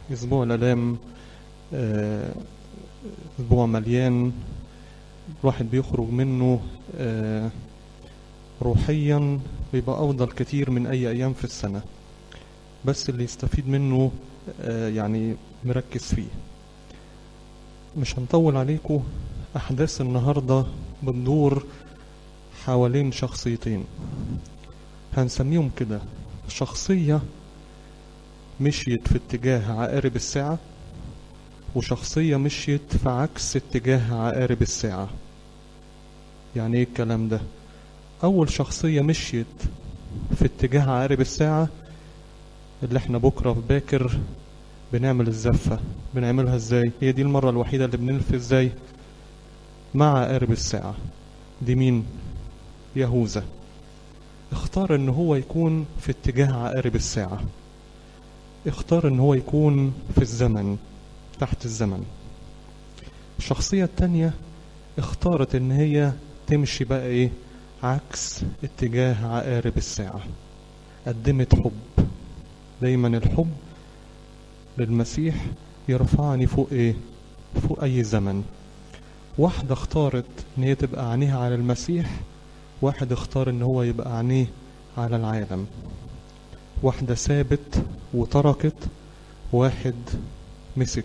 أسبوع الآلام آه، أسبوع مليان الواحد بيخرج منه آه، روحيا بيبقى أفضل كتير من أي أيام في السنة بس اللي يستفيد منه آه، يعني مركز فيه مش هنطول عليكم أحداث النهاردة بتدور حوالين شخصيتين هنسميهم كده شخصية مشيت في اتجاه عقارب الساعة وشخصية مشيت في عكس اتجاه عقارب الساعة يعني ايه الكلام ده أول شخصية مشيت في اتجاه عقارب الساعة اللي احنا بكرة في باكر بنعمل الزفة بنعملها ازاي هي دي المرة الوحيدة اللي بنلف ازاي مع عقارب الساعة دي مين يهوذا اختار ان هو يكون في اتجاه عقارب الساعة اختار ان هو يكون في الزمن تحت الزمن الشخصية التانية اختارت ان هي تمشي بقى ايه عكس اتجاه عقارب الساعة قدمت حب دايما الحب للمسيح يرفعني فوق ايه فوق اي زمن واحدة اختارت ان هي تبقى عينيها على المسيح واحد اختار ان هو يبقى عينيه على العالم واحدة سابت وتركت واحد مسك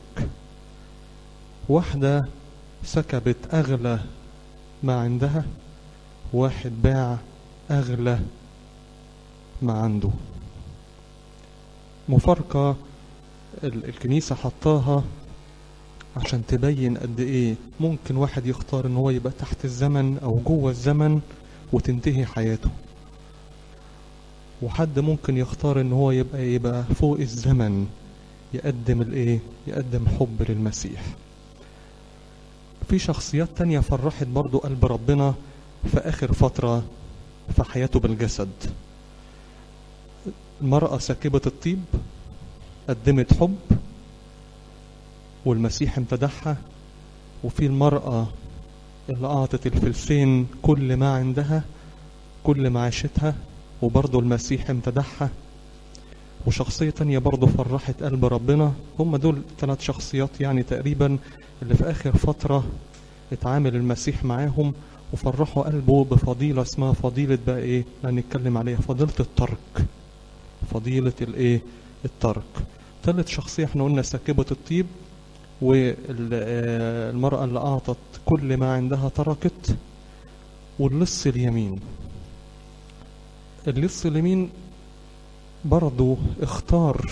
واحدة سكبت أغلى ما عندها واحد باع أغلى ما عنده مفارقة ال- الكنيسة حطاها عشان تبين قد ايه ممكن واحد يختار ان هو يبقى تحت الزمن او جوه الزمن وتنتهي حياته وحد ممكن يختار ان هو يبقى يبقى فوق الزمن يقدم الايه يقدم حب للمسيح في شخصيات تانية فرحت برضو قلب ربنا في اخر فترة في حياته بالجسد المرأة ساكبة الطيب قدمت حب والمسيح امتدحها وفي المرأة اللي أعطت الفلسين كل ما عندها كل معيشتها وبرضه المسيح امتدحها وشخصية تانية برضه فرحت قلب ربنا هم دول ثلاث شخصيات يعني تقريبا اللي في آخر فترة اتعامل المسيح معاهم وفرحوا قلبه بفضيلة اسمها فضيلة بقى ايه هنتكلم عليها فضيلة الترك فضيلة الايه الترك ثالث شخصية احنا قلنا ساكبة الطيب والمرأة اللي أعطت كل ما عندها تركت واللص اليمين اللص اليمين برضو اختار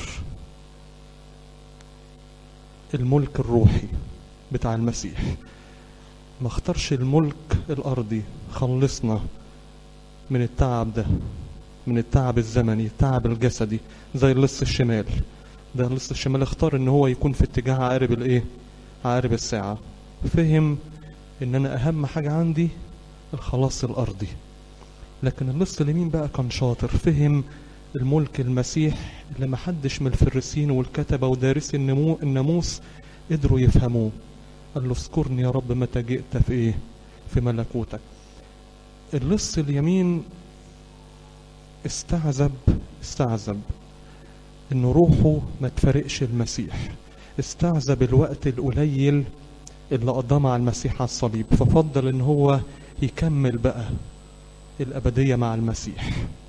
الملك الروحي بتاع المسيح ما اختارش الملك الأرضي خلصنا من التعب ده من التعب الزمني التعب الجسدي زي اللص الشمال ده اللص الشمال اختار ان هو يكون في اتجاه عقارب الايه عقارب الساعة فهم ان انا اهم حاجة عندي الخلاص الارضي لكن اللص اليمين بقى كان شاطر فهم الملك المسيح اللي محدش من الفريسين والكتبة ودارسي النمو الناموس قدروا يفهموه قال له اذكرني يا رب متى جئت في ايه في ملكوتك اللص اليمين استعذب استعذب ان روحه ما تفارقش المسيح استعذب الوقت القليل اللي قضاه مع المسيح على الصليب ففضل ان هو يكمل بقى الأبدية مع المسيح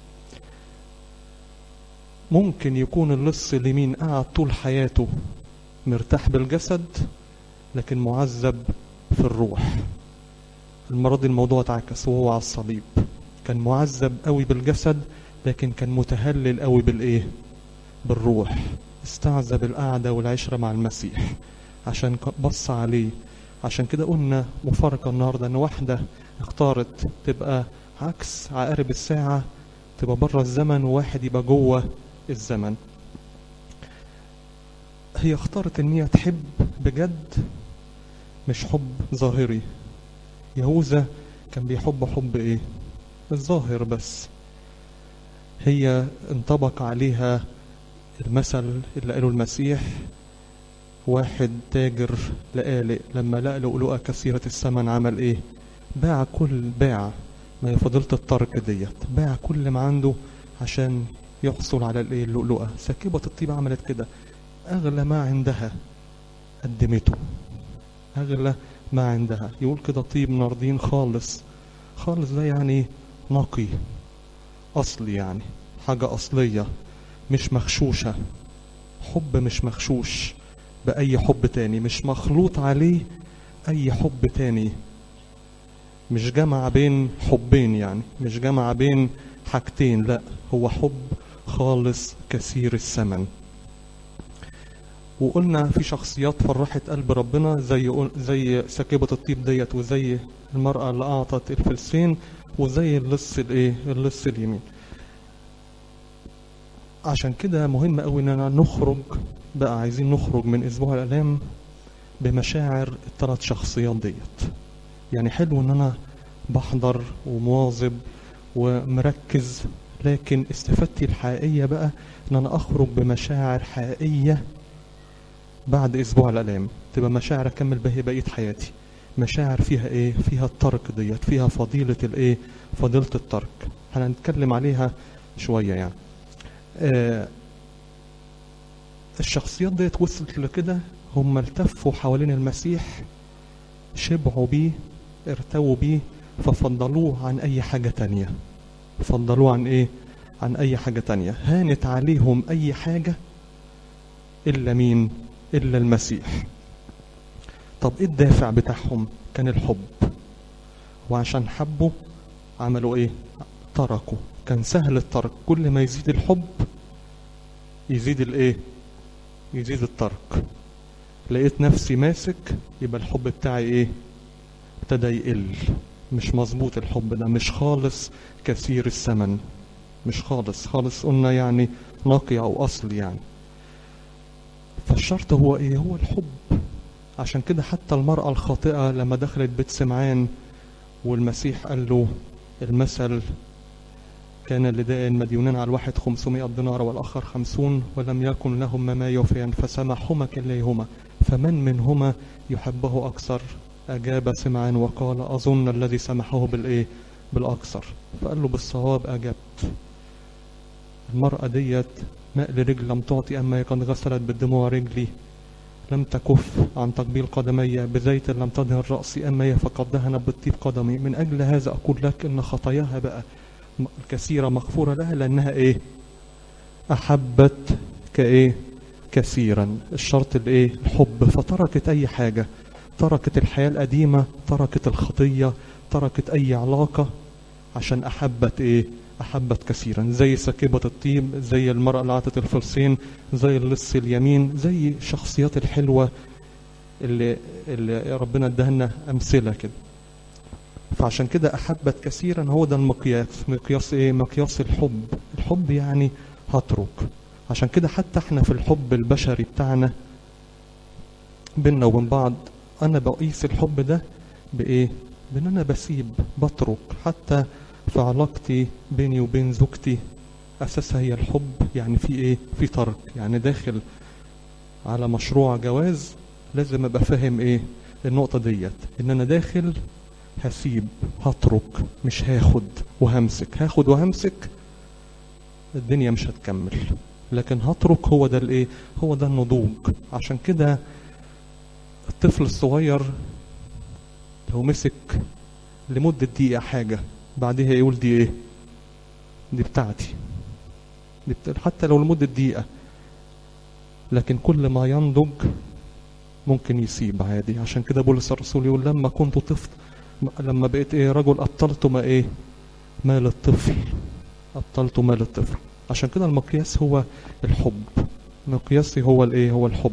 ممكن يكون اللص اليمين قعد طول حياته مرتاح بالجسد لكن معذب في الروح المرة دي الموضوع اتعكس وهو على الصليب كان معذب قوي بالجسد لكن كان متهلل قوي بالايه بالروح استعذب القعدة والعشرة مع المسيح عشان بص عليه عشان كده قلنا مفارقة النهاردة ان واحدة اختارت تبقى عكس عقارب الساعة تبقى بره الزمن وواحد يبقى جوه الزمن هي اختارت ان هي تحب بجد مش حب ظاهري يهوذا كان بيحب حب ايه الظاهر بس هي انطبق عليها المثل اللي قاله المسيح واحد تاجر لقالق لما لقى لؤلؤة كثيرة الثمن عمل ايه باع كل باع ما هي فضيلة الترك ديت باع كل ما عنده عشان يحصل على الايه اللؤلؤة ساكبة الطيب عملت كده أغلى ما عندها قدمته أغلى ما عندها يقول كده طيب ناردين خالص خالص ده يعني نقي أصلي يعني حاجة أصلية مش مغشوشة حب مش مغشوش بأي حب تاني مش مخلوط عليه أي حب تاني مش جمع بين حبين يعني مش جمع بين حاجتين لا هو حب خالص كثير الثمن وقلنا في شخصيات فرحت قلب ربنا زي زي سكيبة الطيب ديت وزي المرأة اللي أعطت الفلسين وزي اللص الايه اللص اليمين عشان كده مهم قوي اننا نخرج بقى عايزين نخرج من اسبوع الالام بمشاعر الثلاث شخصيات ديت يعني حلو ان انا بحضر ومواظب ومركز لكن استفادتي الحقيقية بقى ان انا اخرج بمشاعر حقيقية بعد اسبوع الالام تبقى مشاعر اكمل بها بقية حياتي مشاعر فيها ايه فيها الترك ديت فيها فضيلة الايه فضيلة الترك هنتكلم عليها شوية يعني آه الشخصيات ديت وصلت لكده هم التفوا حوالين المسيح شبعوا بيه ارتووا بيه ففضلوه عن اي حاجة تانية فضلوه عن ايه عن اي حاجة تانية هانت عليهم اي حاجة الا مين الا المسيح طب ايه الدافع بتاعهم كان الحب وعشان حبوا عملوا ايه تركوا كان سهل الترك كل ما يزيد الحب يزيد الايه يزيد الترك لقيت نفسي ماسك يبقى الحب بتاعي ايه ابتدى يقل مش مظبوط الحب ده مش خالص كثير الثمن مش خالص خالص قلنا يعني نقي او اصل يعني فالشرط هو ايه هو الحب عشان كده حتى المرأة الخاطئة لما دخلت بيت سمعان والمسيح قال له المثل كان لداء مديونين على الواحد 500 دينار والآخر خمسون ولم يكن لهما ما يوفيان فسمحهما كليهما فمن منهما يحبه أكثر أجاب سمعان وقال أظن الذي سمحه بالإيه بالأكثر فقال له بالصواب أجبت المرأة ديت ماء لرجل لم تعطي أما قد غسلت بالدموع رجلي لم تكف عن تقبيل قدمي بزيت لم تدهن رأسي أما هي فقد دهنت بالطيب قدمي من أجل هذا أقول لك إن خطاياها بقى الكثيرة مغفورة لها لأنها إيه أحبت كإيه كثيرا الشرط الإيه الحب فتركت أي حاجة تركت الحياة القديمة تركت الخطية تركت أي علاقة عشان أحبت إيه أحبت كثيرا زي سكيبة الطيب زي المرأة اللي عطت الفلسين زي اللص اليمين زي الشخصيات الحلوة اللي, اللي ربنا ادهنا أمثلة كده فعشان كده أحبت كثيرا هو ده المقياس مقياس إيه مقياس الحب الحب يعني هترك عشان كده حتى احنا في الحب البشري بتاعنا بينا وبين بعض أنا بقيس الحب ده بإيه بإن أنا بسيب بترك حتى في علاقتي بيني وبين زوجتي أساسها هي الحب يعني في إيه في ترك يعني داخل على مشروع جواز لازم أبقى فاهم إيه النقطة ديت إن أنا داخل هسيب هترك مش هاخد وهمسك هاخد وهمسك الدنيا مش هتكمل لكن هترك هو ده الايه هو ده النضوج عشان كده الطفل الصغير لو مسك لمدة دقيقة حاجة بعدها يقول دي ايه دي بتاعتي دي بتا... حتى لو لمدة دقيقة لكن كل ما ينضج ممكن يسيب عادي عشان كده بولس الرسول يقول لما كنت طفل لما بقيت ايه رجل ابطلت ما ايه مال الطفل ابطلت مال الطفل عشان كده المقياس هو الحب مقياسي هو الايه هو الحب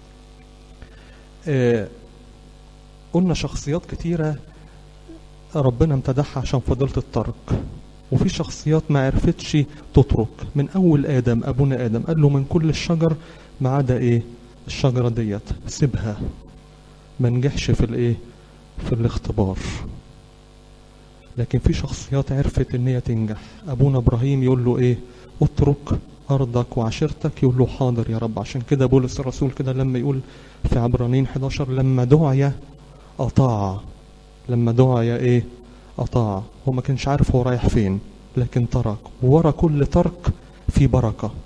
آه قلنا شخصيات كتيرة ربنا امتدحها عشان فضيلة الترك وفي شخصيات ما عرفتش تترك من اول ادم ابونا ادم قال له من كل الشجر ما عدا ايه الشجرة ديت سيبها ما نجحش في الايه في الاختبار لكن في شخصيات عرفت ان هي تنجح ابونا ابراهيم يقول له ايه اترك ارضك وعشيرتك يقول له حاضر يا رب عشان كده بولس الرسول كده لما يقول في عبرانيين 11 لما دعي اطاع لما دعي ايه اطاع هو ما كانش عارف هو رايح فين لكن ترك وورا كل ترك في بركة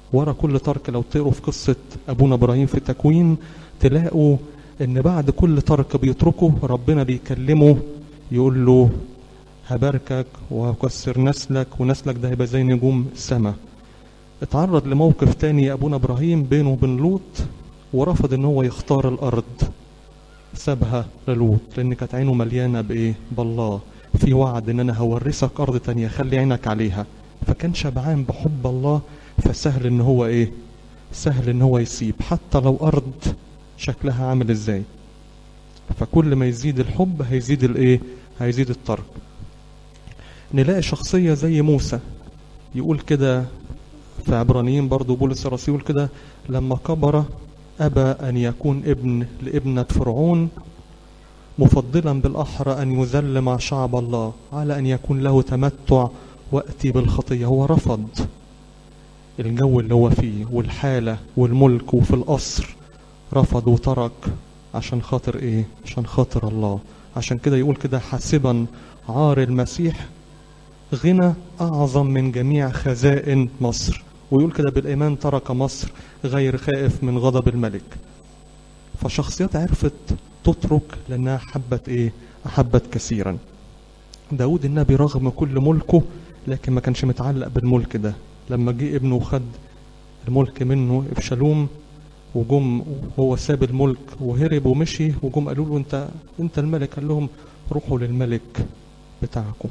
ورا كل ترك لو تقروا في قصة أبونا إبراهيم في التكوين تلاقوا إن بعد كل ترك بيتركه ربنا بيكلمه يقول له هباركك وهكسر نسلك ونسلك ده هيبقى زي نجوم السماء اتعرض لموقف تاني أبونا إبراهيم بينه وبين لوط ورفض إن هو يختار الأرض سابها للوط لأن كانت عينه مليانة بإيه؟ بالله في وعد إن أنا هورثك أرض تانية خلي عينك عليها فكان شبعان بحب الله فسهل إن هو إيه؟ سهل إن هو يسيب حتى لو أرض شكلها عامل إزاي فكل ما يزيد الحب هيزيد الإيه؟ هيزيد الترك نلاقي شخصية زي موسى يقول كده في عبرانيين برضو بولس الرسول يقول كده لما كبر أبى أن يكون ابن لابنة فرعون مفضلا بالأحرى أن يذل مع شعب الله على أن يكون له تمتع وأتي بالخطية هو رفض الجو اللي هو فيه والحالة والملك وفي القصر رفض وترك عشان خاطر ايه عشان خاطر الله عشان كده يقول كده حاسبا عار المسيح غنى أعظم من جميع خزائن مصر ويقول كده بالإيمان ترك مصر غير خائف من غضب الملك فشخصيات عرفت تترك لأنها حبت إيه أحبت كثيرا داود النبي رغم كل ملكه لكن ما كانش متعلق بالملك ده لما جه ابنه وخد الملك منه ابشالوم وجم وهو ساب الملك وهرب ومشي وجم قالوا له انت انت الملك قال لهم روحوا للملك بتاعكم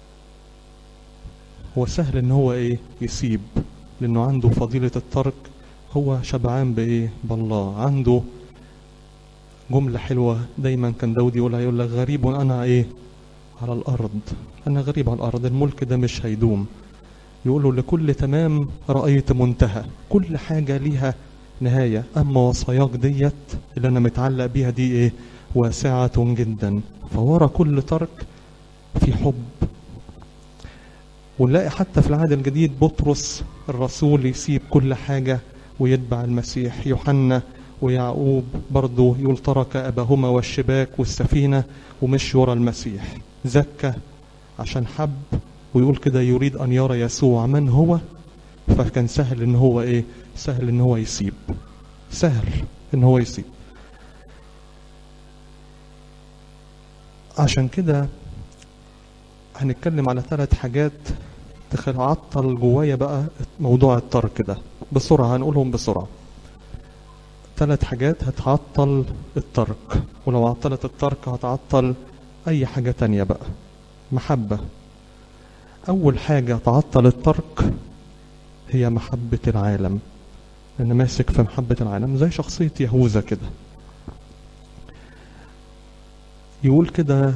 هو سهل ان هو ايه يسيب لانه عنده فضيلة الترك هو شبعان بايه بالله عنده جملة حلوة دايما كان داود يقولها يقول لك غريب انا ايه على الارض انا غريب على الارض الملك ده مش هيدوم يقولوا لكل تمام رأيت منتهى كل حاجة ليها نهاية أما وصاياك ديت اللي أنا متعلق بيها دي إيه واسعة جدا فورا كل ترك في حب ونلاقي حتى في العهد الجديد بطرس الرسول يسيب كل حاجة ويتبع المسيح يوحنا ويعقوب برضه يقول ترك أباهما والشباك والسفينة ومشي ورا المسيح زكى عشان حب ويقول كده يريد أن يرى يسوع من هو فكان سهل ان هو ايه سهل ان هو يسيب سهل ان هو يسيب عشان كده هنتكلم على ثلاث حاجات تعطل جوايا بقى موضوع الترك ده بسرعة هنقولهم بسرعة ثلاث حاجات هتعطل الترك ولو عطلت الترك هتعطل أي حاجة تانية بقى محبة أول حاجة تعطل الترك هي محبة العالم أنا ماسك في محبة العالم زي شخصية يهوذا كده يقول كده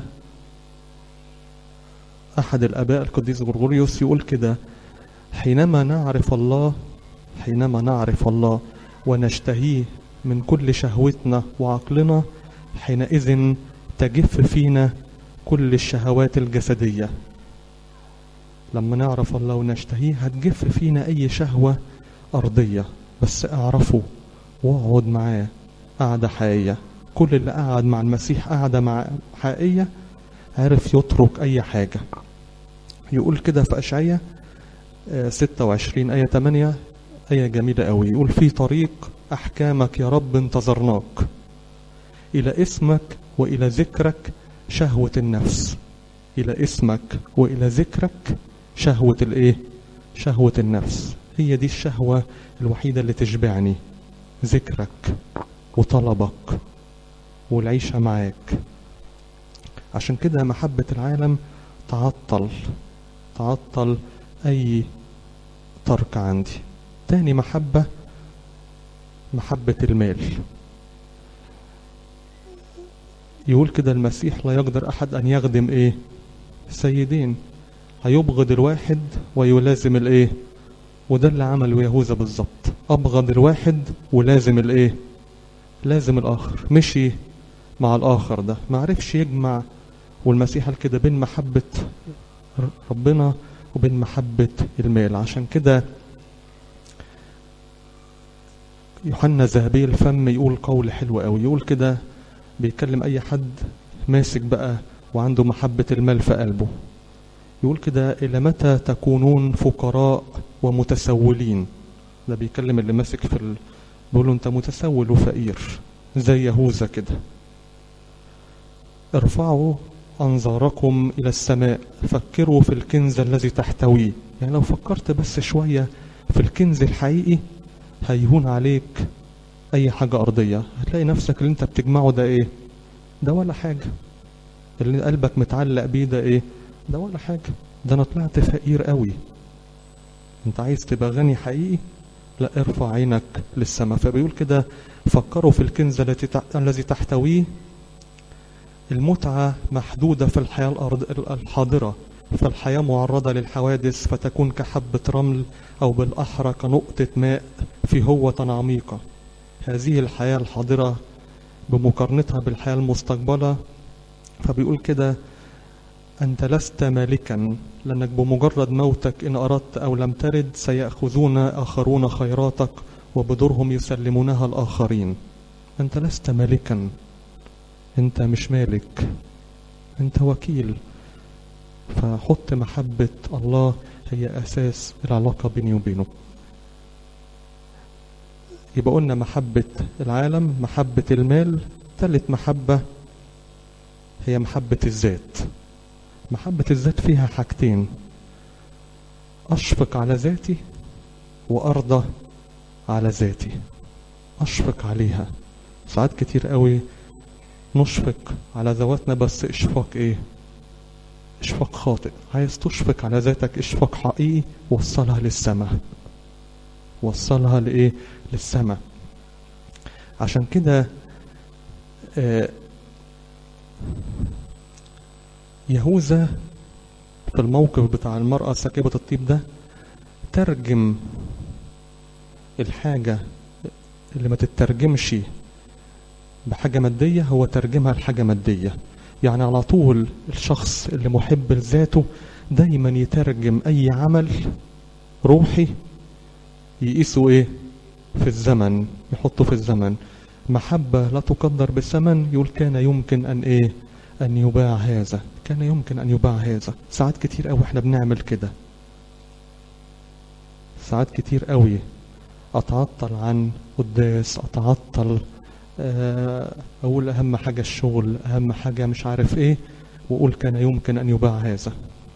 أحد الآباء القديس غرغوريوس يقول كده حينما نعرف الله حينما نعرف الله ونشتهيه من كل شهوتنا وعقلنا حينئذ تجف فينا كل الشهوات الجسدية لما نعرف الله ونشتهيه هتجف فينا أي شهوة أرضية بس اعرفه واقعد معاه قعدة حقيقية كل اللي قعد مع المسيح قعدة مع حقيقية عرف يترك أي حاجة يقول كده في أشعية 26 آية 8 آية جميلة قوي يقول في طريق أحكامك يا رب انتظرناك إلى اسمك وإلى ذكرك شهوة النفس إلى اسمك وإلى ذكرك شهوة الإيه؟ شهوة النفس هي دي الشهوة الوحيدة اللي تشبعني ذكرك وطلبك والعيشة معاك عشان كده محبة العالم تعطل تعطل أي ترك عندي تاني محبة محبة المال يقول كده المسيح لا يقدر أحد أن يخدم إيه سيدين هيبغض الواحد ويلازم الإيه وده اللي عمله يهوذا بالظبط أبغض الواحد ولازم الإيه لازم الآخر مشي مع الآخر ده ما عرفش يجمع والمسيح قال كده بين محبة ربنا وبين محبة المال عشان كده يوحنا ذهبي الفم يقول قول حلو قوي يقول كده بيكلم اي حد ماسك بقى وعنده محبة المال في قلبه يقول كده إلى متى تكونون فقراء ومتسولين ده بيكلم اللي ماسك في ال... بيقول له انت متسول وفقير زي يهوذا كده ارفعوا أنظاركم إلى السماء فكروا في الكنز الذي تحتويه يعني لو فكرت بس شوية في الكنز الحقيقي هيهون عليك أي حاجة أرضية هتلاقي نفسك اللي انت بتجمعه ده ايه ده ولا حاجة اللي قلبك متعلق بيه ده ايه ده ولا حاجة ده انا طلعت فقير قوي انت عايز تبقى غني حقيقي لا ارفع عينك للسماء فبيقول كده فكروا في الكنز التي الذي تحتويه المتعة محدودة في الحياة الأرض الحاضرة فالحياة معرضة للحوادث فتكون كحبة رمل أو بالأحرى كنقطة ماء في هوة عميقة هذه الحياة الحاضرة بمقارنتها بالحياة المستقبلة فبيقول كده أنت لست مالكا لأنك بمجرد موتك إن أردت أو لم ترد سيأخذون آخرون خيراتك وبدورهم يسلمونها الآخرين أنت لست مالكا أنت مش مالك أنت وكيل فحط محبة الله هي أساس العلاقة بيني وبينه يبقى قلنا محبة العالم محبة المال ثالث محبة هي محبة الذات محبة الذات فيها حاجتين أشفق على ذاتي وأرضى على ذاتي أشفق عليها ساعات كتير قوي نشفق على ذواتنا بس إشفاق إيه إشفاق خاطئ عايز تشفق على ذاتك إشفاق حقيقي وصلها للسماء وصلها لإيه للسماء عشان كده آه يهوذا في الموقف بتاع المرأة ساكبة الطيب ده ترجم الحاجة اللي ما تترجمش بحاجة مادية هو ترجمها لحاجة مادية يعني على طول الشخص اللي محب لذاته دايما يترجم أي عمل روحي يقيسه إيه في الزمن يحطه في الزمن محبة لا تقدر بالثمن يقول كان يمكن أن إيه أن يباع هذا كان يمكن أن يباع هذا ساعات كتير قوي احنا بنعمل كده ساعات كتير قوي أتعطل عن قداس أتعطل أقول أهم حاجة الشغل أهم حاجة مش عارف إيه وأقول كان يمكن أن يباع هذا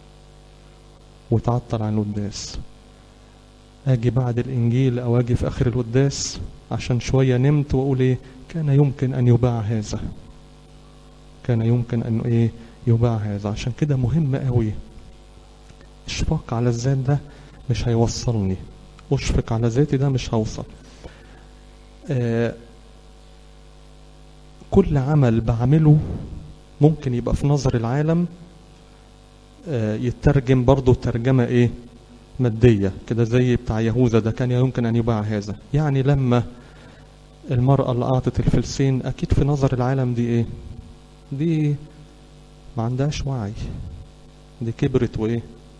وتعطل عن القداس أجي بعد الإنجيل أو أجي في آخر القداس عشان شوية نمت وأقول إيه كان يمكن أن يباع هذا كان يمكن أن إيه يباع هذا عشان كده مهم قوي اشفاق على الذات ده مش هيوصلني اشفق على ذاتي ده مش هوصل آه كل عمل بعمله ممكن يبقى في نظر العالم آه يترجم برضه ترجمة ايه مادية كده زي بتاع يهوذا ده كان يمكن ان يباع هذا يعني لما المرأة اللي أعطت الفلسين أكيد في نظر العالم دي إيه دي ما عندهاش وعي دي كبرت وإيه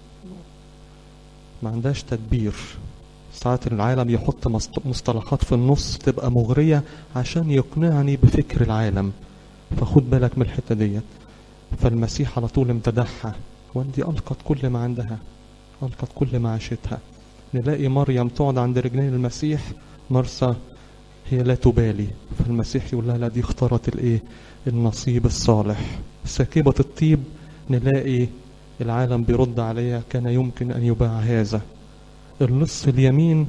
ما عندهاش تدبير ساعات العالم يحط مصطلحات في النص تبقى مغرية عشان يقنعني بفكر العالم فخد بالك من الحتة ديت فالمسيح على طول امتدحها ودي ألقت كل ما عندها ألقت كل ما عاشتها نلاقي مريم تقعد عند رجلين المسيح مرسى هي لا تبالي فالمسيح يقول لها لا دي اختارت الايه النصيب الصالح ساكبة الطيب نلاقي العالم بيرد عليها كان يمكن أن يباع هذا اللص اليمين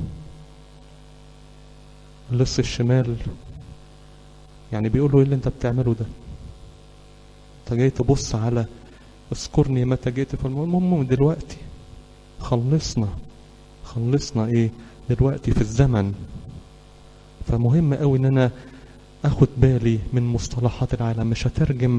اللص الشمال يعني بيقول له ايه اللي انت بتعمله ده انت جاي تبص على اذكرني متى جيت في المهم دلوقتي خلصنا خلصنا ايه دلوقتي في الزمن فمهم قوي ان انا اخد بالي من مصطلحات العالم مش هترجم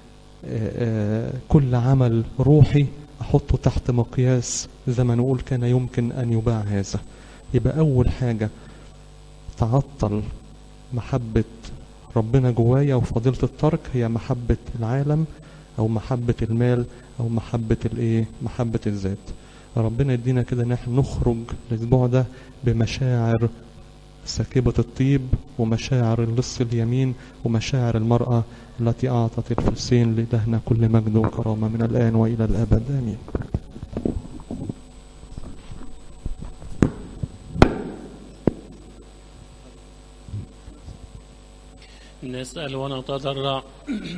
كل عمل روحي احطه تحت مقياس زي ما نقول كان يمكن ان يباع هذا يبقى اول حاجة تعطل محبة ربنا جوايا وفضيلة الترك هي محبة العالم او محبة المال او محبة الايه محبة الذات ربنا يدينا كده ان احنا نخرج الاسبوع ده بمشاعر ساكبة الطيب ومشاعر اللص اليمين ومشاعر المرأة التي أعطت الفلسين لإلهنا كل مجد وكرامة من الآن وإلى الأبد آمين نسأل ونتضرع